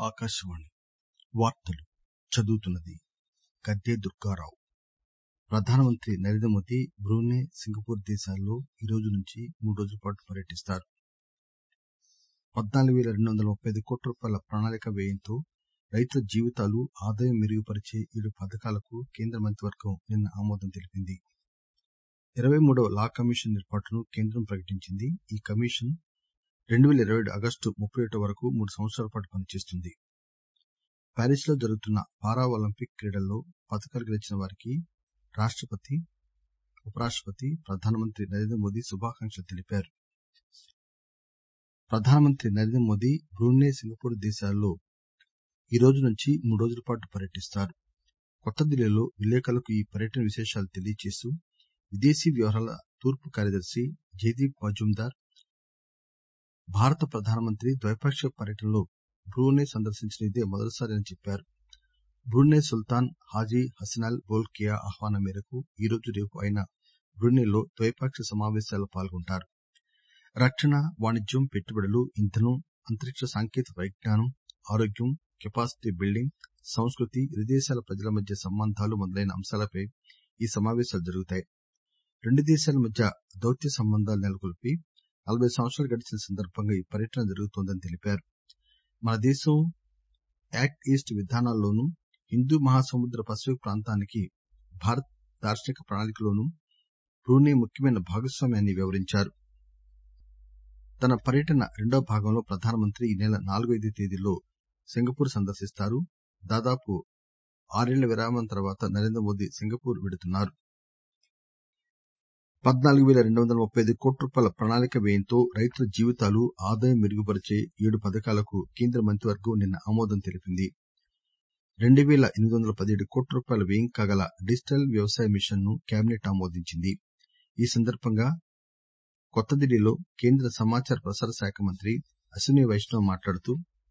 ఆకాశవాణి వార్తలు చదువుతున్నది గద్దె దుర్గారావు ప్రధానమంత్రి నరేంద్ర మోదీ బ్రూనై సింగపూర్ దేశాల్లో ఈరోజు నుంచి మూడు రోజుల పాటు పర్యటిస్తారు పద్నాలుగు పేల రెండు వందల ముప్పై ఐదు కోట్ల రూపాయల ప్రణాళిక వ్యయంతో రైతుల జీవితాలు ఆదాయం మెరుగుపరిచే ఏడు పథకాలకు కేంద్ర మంత్రివర్గం నిన్న ఆమోదం తెలిపింది ఇరవై మూడవ లా కమిషన్ ఏర్పాటును కేంద్రం ప్రకటించింది ఈ కమిషన్ రెండు పేల ఇరవై ఏడు ఆగస్టు ముప్పై ఒకటి వరకు మూడు సంవత్సరాల పాటు పనిచేస్తుంది ప్యారిస్ లో జరుగుతున్న పారా ఒలింపిక్ క్రీడల్లో పతకాలు గెలిచిన వారికి రాష్టపతి ఉపరాష్టపతి ప్రధానమంత్రి నరేంద్ర మోదీ శుభాకాంక్షలు తెలిపారు ప్రధానమంత్రి నరేంద్ర మోదీ బ్రూనై సింగపూర్ దేశాల్లో ఈరోజు నుంచి మూడు రోజుల పాటు పర్యటిస్తారు కొత్త ఢిల్లీలో విలేకరులకు ఈ పర్యటన విశేషాలు తెలియజేస్తూ విదేశీ వ్యవహారాల తూర్పు కార్యదర్శి జయదీప్ మజుందార్ భారత ప్రధానమంత్రి ద్వైపాక్షిక పర్యటనలో బ్రూనై సందర్శించడం ఇదే మొదటిసారి అని చెప్పారు Brunei sultan Haji Hassanal Bolkiah ఆహ్వానం మేరకు ఈరోజు రేపు ఆయన బ్రూనైలో ద్వైపాక్షిక సమావేశాల్లో పాల్గొంటారు రక్షణ వాణిజ్యం పెట్టుబడులు ఇంధనం అంతరిక్ష సాంకేతిక పరిజ్ఞానం ఆరోగ్యం కెపాసిటీ బిల్డింగ్ సంస్కృతి ఇరు దేశాల ప్రజల మధ్య సంబంధాలు మొదలైన అంశాలపై ఈ సమావేశాలు జరుగుతాయి రెండు దేశాల మధ్య దౌత్య సంబంధాలు నెలకొల్పి నలభై సంవత్సరాలు గడిచిన సందర్భంగా ఈ పర్యటన జరుగుతోందని తెలిపారు మన దేశం యాక్ట్ ఈస్ట్ విధానాల్లోనూ హిందూ మహాసముద్ర పసిఫిక్ ప్రాంతానికి భారత్ దార్శనిక ప్రణాళికలోనూ బ్రూనై ముఖ్యమైన భాగస్వామి అని వివరించారు తన పర్యటన రెండో భాగంలో ప్రధానమంత్రి ఈ నెల నాలుగు ఐదు తేదీల్లో సింగపూర్ సందర్శిస్తారు దాదాపు ఆరేళ్ల విరామం తర్వాత నరేంద్ర మోదీ సింగపూర్ వెడుతున్నారు పద్నాలుగు పేల రెండు వందల ముప్పై ఐదు కోట్ల రూపాయల ప్రణాళిక వ్యయంతో రైతుల జీవితాలు ఆదాయం మెరుగుపరిచే ఏడు పథకాలకు కేంద్ర మంత్రివర్గం నిన్న ఆమోదం తెలిపింది రెండు పేల ఎనిమిది వందల పదిహేడు కోట్ల రూపాయల వ్యయం కాగల డిజిటల్ వ్యవసాయ మిషన్ ను కేబినెట్ ఆమోదించింది ఈ సందర్భంగా కొత్త ఢిల్లీలో కేంద్ర సమాచార ప్రసార శాఖ మంత్రి అశ్విని వైష్ణవ్ మాట్లాడుతూ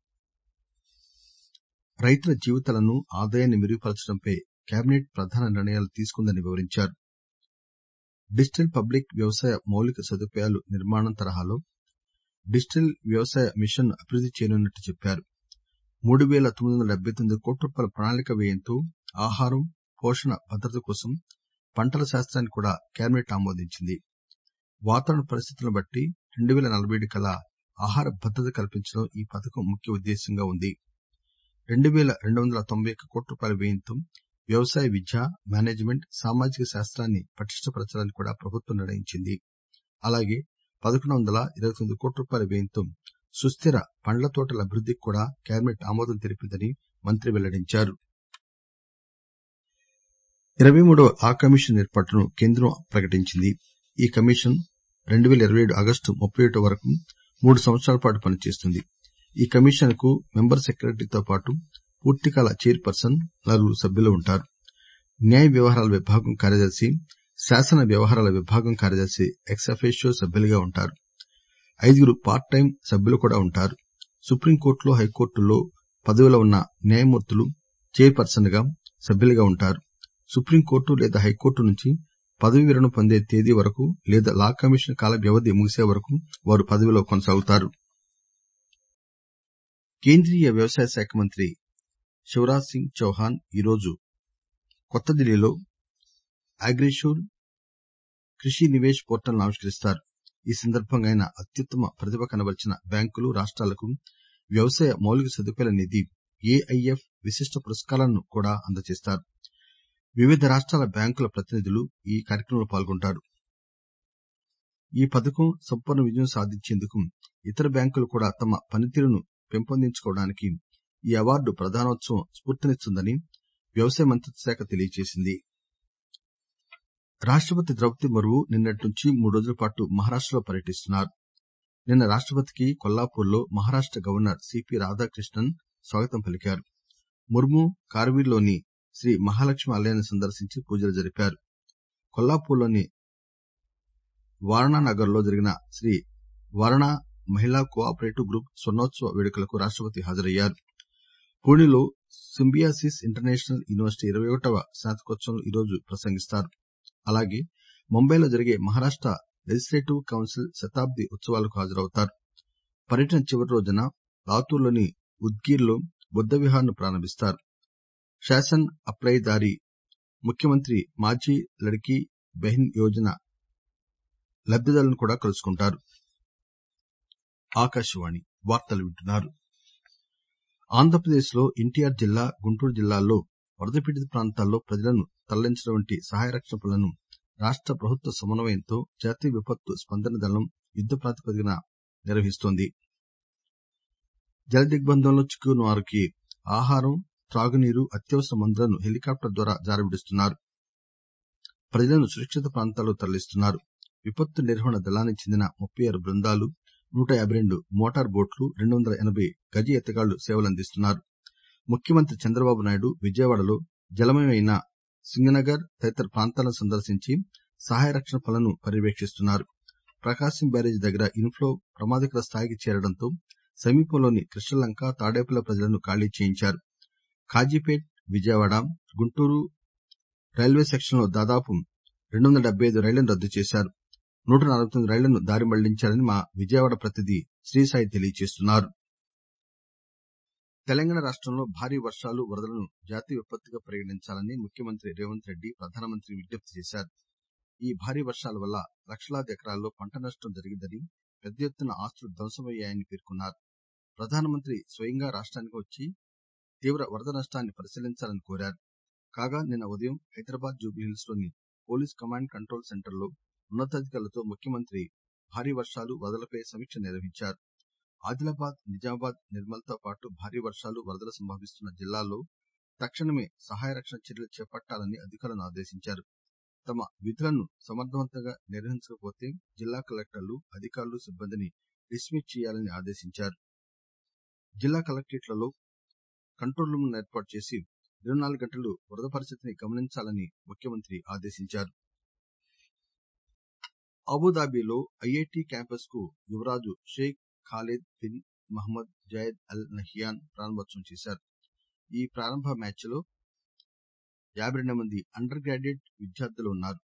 రైతుల జీవితాలను ఆదాయాన్ని మెరుగుపరచడంపై కేబినెట్ ప్రధాన నిర్ణయాలు తీసుకుందని వివరించారు డిజిటల్ పబ్లిక్ వ్యవసాయ మౌలిక సదుపాయాలు నిర్మాణం తరహాలో డిజిటల్ వ్యవసాయ మిషన్ ను అభివృద్ది చేయనున్నట్లు చెప్పారు మూడు పేల తొమ్మిది వందల డెబ్బై తొమ్మిది కోట్ల రూపాయల ప్రణాళిక వ్యయంతో ఆహారం పోషణ భద్రత కోసం పంటల శాస్తాన్ని కూడా కేబినెట్ ఆమోదించింది వాతావరణ పరిస్థితులను బట్టి రెండు పేల నలభై ఏడు కల్లా ఆహార భద్రత కల్పించడం ఈ పథకం ముఖ్య ఉద్దేశ్యంగా ఉంది రెండు పేల రెండు వందల తొంభై ఒక్క కోట్ల రూపాయల వ్యయంతో వ్యవసాయ విద్య మేనేజ్మెంట్ సామాజిక శాస్త్రాన్ని పటిష్టపరచాలని కూడా ప్రభుత్వం నిర్ణయించింది అలాగే పదకొండు వందల ఇరవై తొమ్మిది కోట్ల రూపాయల వ్యయంతో సుస్థిర పండ్ల తోటల అభివృద్దికి కూడా కేబినెట్ ఆమోదం తెలిపిందని మంత్రి వెల్లడించారు ఇరవై మూడవ లా కమిషన్ ఏర్పాటును కేంద్రం ప్రకటించింది ఈ కమిషన్ రెండు పేల ఇరవై ఏడు ఆగస్టు ముప్పై ఒకటి వరకు మూడు సంవత్సరాల పాటు పనిచేస్తుంది ఈ కమిషన్ కు మెంబర్ సెక్రటరీతో పాటు పూర్తికాల చైర్ పర్సన్ నలుగురు సభ్యులు ఉంటారు న్యాయ వ్యవహారాల విభాగం కార్యదర్శి శాసన వ్యవహారాల విభాగం కార్యదర్శి ఎక్స్ అఫీషియో సభ్యులుగా ఉంటారు ఐదుగురు పార్ట్ టైం సభ్యులు కూడా ఉంటారు సుప్రీంకోర్టులో హైకోర్టుల్లో పదవిలో ఉన్న న్యాయమూర్తులు చైర్ పర్సన్ గా సభ్యులుగా ఉంటారు సుప్రీంకోర్టు లేదా హైకోర్టు నుంచి పదవీ విరమణ పొందే తేదీ వరకు లేదా లా కమిషన్ కాల వ్యవధి ముగిసే వరకు వారు పదవిలో కొనసాగుతారు కేంద్రీయ వ్యవసాయ శాఖ మంత్రి శివరాజ్ సింగ్ చౌహాన్ ఈరోజు కొత్త ఢిల్లీలో అగ్రిషూర్ కృషి నివేశ్ పోర్టల్ ను ఆవిష్కరిస్తారు ఈ సందర్భంగా ఆయన అత్యుత్తమ ప్రతిభ కనబరిచిన బ్యాంకులు రాష్టాలకు వ్యవసాయ మౌలిక సదుపాయాల నిధి ఏఐఎఫ్ విశిష్ట పురస్కారాలను కూడా అందజేస్తారు వివిధ రాష్టాల బ్యాంకుల ప్రతినిధులు ఈ కార్యక్రమంలో పాల్గొంటారు ఈ పథకం సంపూర్ణ విజయం సాధించేందుకు ఇతర బ్యాంకులు కూడా తమ పనితీరును పెంపొందించుకోవడానికి ఈ అవార్డు ప్రదానోత్సవం స్ఫూర్తినిస్తుందని వ్యవసాయ మంత్రిత్వ శాఖ తెలియజేసింది రాష్టపతి ద్రౌపది ముర్ము నిన్నటి నుంచి మూడు రోజుల పాటు మహారాష్టలో పర్యటిస్తున్నారు నిన్న రాష్టపతికి కొల్లాపూర్ లో మహారాష్ట గవర్నర్ సిపి రాధాకృష్ణన్ స్వాగతం పలికారు ముర్ము కార్వీర్ లోని శ్రీ మహాలక్ష్మి ఆలయాన్ని సందర్శించి పూజలు జరిపారు కొల్లాపూర్లోని వారణానగర్ లో జరిగిన శ్రీ వారణా మహిళా కో ఆపరేటివ్ గ్రూప్ స్వర్ణోత్సవ వేడుకలకు రాష్టపతి హాజరయ్యారు పూణేలో సింబియాసిస్ ఇంటర్నేషనల్ యూనివర్సిటీ ఇరవై ఒకటవ స్నాతకోత్సవంలో ఈరోజు ప్రసంగిస్తారు అలాగే ముంబైలో జరిగే మహారాష్ట లెజిస్లేటివ్ కౌన్సిల్ శతాబ్ది ఉత్సవాలకు హాజరవుతారు పర్యటన చివరి రోజున లాతూర్లోని ఉద్గీర్ లో బుద్ద విహార్ ను ప్రారంభిస్తారు శాసన్ అప్లై దారి ముఖ్యమంత్రి మాఝీ లడ్కీ బెహన్ యోజన లబ్దిదారులను కూడా కలుసుకుంటారు ఆకాశవాణి వార్తలు వింటున్నారు ఆంధ్రప్రదేశ్ లో ఎన్టీఆర్ జిల్లా గుంటూరు జిల్లాల్లో వరద పీడిత ప్రాంతాల్లో ప్రజలను తరలించడం వంటి సహాయ రక్షణ పనులను రాష్ట ప్రభుత్వ సమన్వయంతో జాతీయ విపత్తు స్పందన దళం యుద్ద ప్రాతిపదికన నిర్వహిస్తోంది జల దిగ్బంధంలో చిక్కుకున్న వారికి ఆహారం త్రాగునీరు అత్యవసర మందులను హెలికాప్టర్ ద్వారా జారవిడుస్తున్నారు ప్రజలను సురక్షిత ప్రాంతాలకు తరలిస్తున్నారు విపత్తు నిర్వహణ దళానికి చెందిన ముప్పై ఆరు బృందాలు నూట యాబై రెండు మోటార్ బోట్లు రెండు వందల ఎనబై గజ ఎత్తుగాళ్లు సేవలందిస్తున్నారు ముఖ్యమంత్రి చంద్రబాబు నాయుడు విజయవాడలో జలమయమైన సింగనగర్ తదితర ప్రాంతాలను సందర్శించి సహాయ రక్షణ పనులను పర్యవేక్షిస్తున్నారు ప్రకాశం బ్యారేజీ దగ్గర ఇన్ఫ్లో ప్రమాదకర స్థాయికి చేరడంతో సమీపంలోని కృష్ణలంక తాడేపల్లి ప్రజలను ఖాళీ చేయించారు ఖాజీపేట్ విజయవాడ గుంటూరు రైల్వే సెక్షన్లో దాదాపు రెండు వందల డెబ్బై ఐదు రైళ్లను రద్దు చేశారు నూట నలభై తొమ్మిది రైళ్లను దారి మళ్లించారని మా విజయవాడ ప్రతినిధి శ్రీసాయి తెలియజేస్తున్నారు తెలంగాణ రాష్టంలో భారీ వర్షాలు వరదలను జాతీయ విపత్తుగా పరిగణించాలని ముఖ్యమంత్రి రేవంత్ రెడ్డి ప్రధానమంత్రి విజ్ఞప్తి చేశారు ఈ భారీ వర్షాల వల్ల లక్షలాది ఎకరాల్లో పంట నష్టం జరిగిందని పెద్ద ఎత్తున ఆస్తులు ధ్వంసమయ్యాయని పేర్కొన్నారు ప్రధానమంత్రి స్వయంగా రాష్ట్రానికి వచ్చి తీవ్ర వరద నష్టాన్ని పరిశీలించాలని కోరారు కాగా నిన్న ఉదయం హైదరాబాద్ జూబ్లీహిల్స్ లోని పోలీస్ కమాండ్ కంట్రోల్ సెంటర్ లో ఉన్నతాధికారులతో ముఖ్యమంత్రి భారీ వర్షాలు వరదలపై సమీక్ష నిర్వహించారు ఆదిలాబాద్ నిజామాబాద్ నిర్మల్ తో పాటు భారీ వర్షాలు వరదలు సంభవిస్తున్న జిల్లాల్లో తక్షణమే సహాయ రక్షణ చర్యలు చేపట్టాలని అధికారులను ఆదేశించారు తమ విధులను సమర్థవంతంగా నిర్వహించకపోతే జిల్లా కలెక్టర్లు అధికారులు సిబ్బందిని డిస్మిస్ చేయాలని ఆదేశించారు జిల్లా కలెక్టరేట్లలో కంట్రోల్ రూమ్ ఏర్పాటు చేసి ఇరవై నాలుగు గంటలు వరద పరిస్థితిని గమనించాలని ముఖ్యమంత్రి ఆదేశించారు అబుదాబిలో ఐఐటి క్యాంపస్ కు యువరాజు Sheikh Khalid bin Mohamed Zayed Al Nahyan ప్రారంభోత్సవం చేశారు ఈ ప్రారంభ మ్యాచ్ లో యాబై రెండు మంది అండర్ గ్రాడ్యుయేట్ విద్యార్థులు ఉన్నారు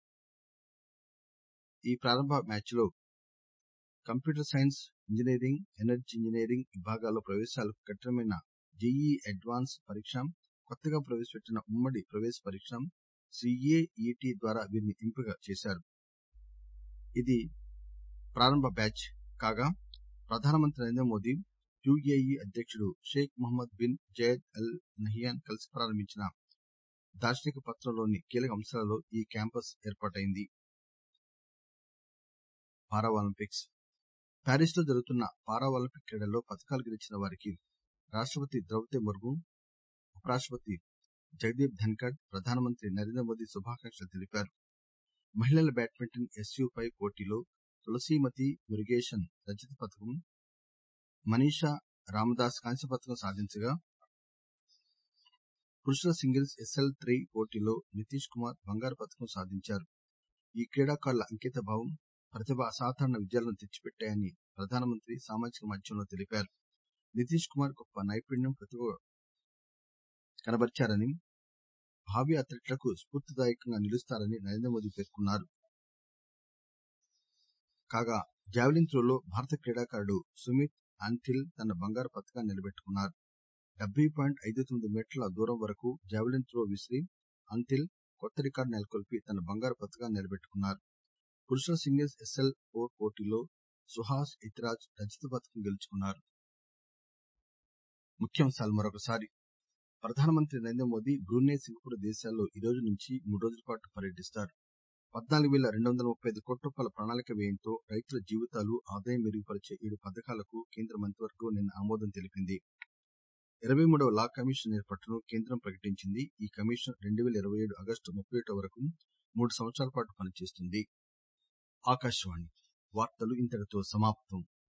ఈ ప్రారంభ మ్యాచ్ లో computer science engineering energy engineering విభాగాల్లో ప్రవేశాలకు కఠినమైన జేఈ అడ్వాన్స్ పరీక్ష కొత్తగా ప్రవేశపెట్టిన ఉమ్మడి ప్రవేశ పరీక్ష సిఏఈటి ద్వారా వీరిని ఎంపిక చేశారు ఇది ప్రారంభ బ్యాచ్ కాగా ప్రధానమంత్రి నరేంద్ర మోదీ యుఏఈ అధ్యక్షుడు Sheikh Mohamed bin Zayed Al Nahyan కలిసి ప్రారంభించిన దార్శనిక పత్రంలోని కీలక అంశాలలో ఈ క్యాంపస్ ఏర్పాటైంది పారా ఒలింపిక్స్ ప్యారిస్ లో జరుగుతున్న పారా ఒలింపిక్ క్రీడల్లో పథకాలు గెలిచిన వారికి రాష్టపతి ద్రౌపది ముర్ము ఉపరాష్టపతి జగదీప్ ధన్కడ్ ప్రధానమంత్రి నరేంద్ర మోదీ శుభాకాంక్షలు తెలిపారు మహిళల బ్యాడ్మింటన్ ఎస్యూ ఫైవ్ పోటీలో తులసీమతి మురుగేషన్ రజత పథకం మనీషా రామదాస్ కాంస్య పథకం సాధించగా పురుషుల సింగిల్స్ ఎస్ఎల్ త్రీ పోటీలో నితీష్ కుమార్ బంగారు పథకం సాధించారు ఈ క్రీడాకారుల అంకిత భావం ప్రతిభ అసాధారణ విజయాలను తెచ్చిపెట్టాయని ప్రధానమంత్రి సామాజిక మాధ్యమంలో తెలిపారు నితీష్ కుమార్ గొప్ప నైపుణ్యం ప్రతిభ కనబర్చారని భావి అథ్లెట్లకు స్ఫూర్తిదాయకంగా నిలుస్తారని నరేంద్ర మోదీ పేర్కొన్నారు కాగా జావెలిన్ త్రోలో భారత క్రీడాకారుడు సుమిత్ ఆంథిల్ తన బంగారు పథకాన్ని నిలబెట్టుకున్నారు డెబ్బై పాయింట్ ఐదు తొమ్మిది మీటర్ల దూరం వరకు జావెలిన్ త్రో విసిరి అంతిల్ కొత్త రికార్డు నెలకొల్పి తన బంగారు పథకాన్ని నిలబెట్టుకున్నారు పురుషుల సింగిల్స్ ఎస్ఎల్ ఫోర్ పోటీలో సుహాస్ ఇతిరాజ్ రజత పథకం గెలుచుకున్నారు ముఖ్యాంశాలు మరొకసారి ప్రధానమంత్రి నరేంద్ర మోదీ బ్రూనై సింగపూర్ దేశాల్లో ఈ రోజు నుంచి మూడు రోజుల పాటు పర్యటిస్తారు పద్నాలుగు వేల రెండు వందల ముప్పై ఐదు కోట్ల రూపాయల ప్రణాళిక వ్యయంతో రైతుల జీవితాలు ఆదాయం మెరుగుపరిచే ఏడు పథకాలకు కేంద్ర మంత్రివర్గం నిన్న ఆమోదం తెలిపింది ఇరవై మూడవ లా కమిషన్ ఏర్పాటును కేంద్రం ప్రకటించింది ఈ కమిషన్ రెండు వేల ఇరవై ఏడు ఆగస్టు ముప్పై ఒకటి వరకు మూడు సంవత్సరాల పాటు పనిచేస్తుంది ఆకాశవాణి వార్తలు ఇంతటితో సమాప్తం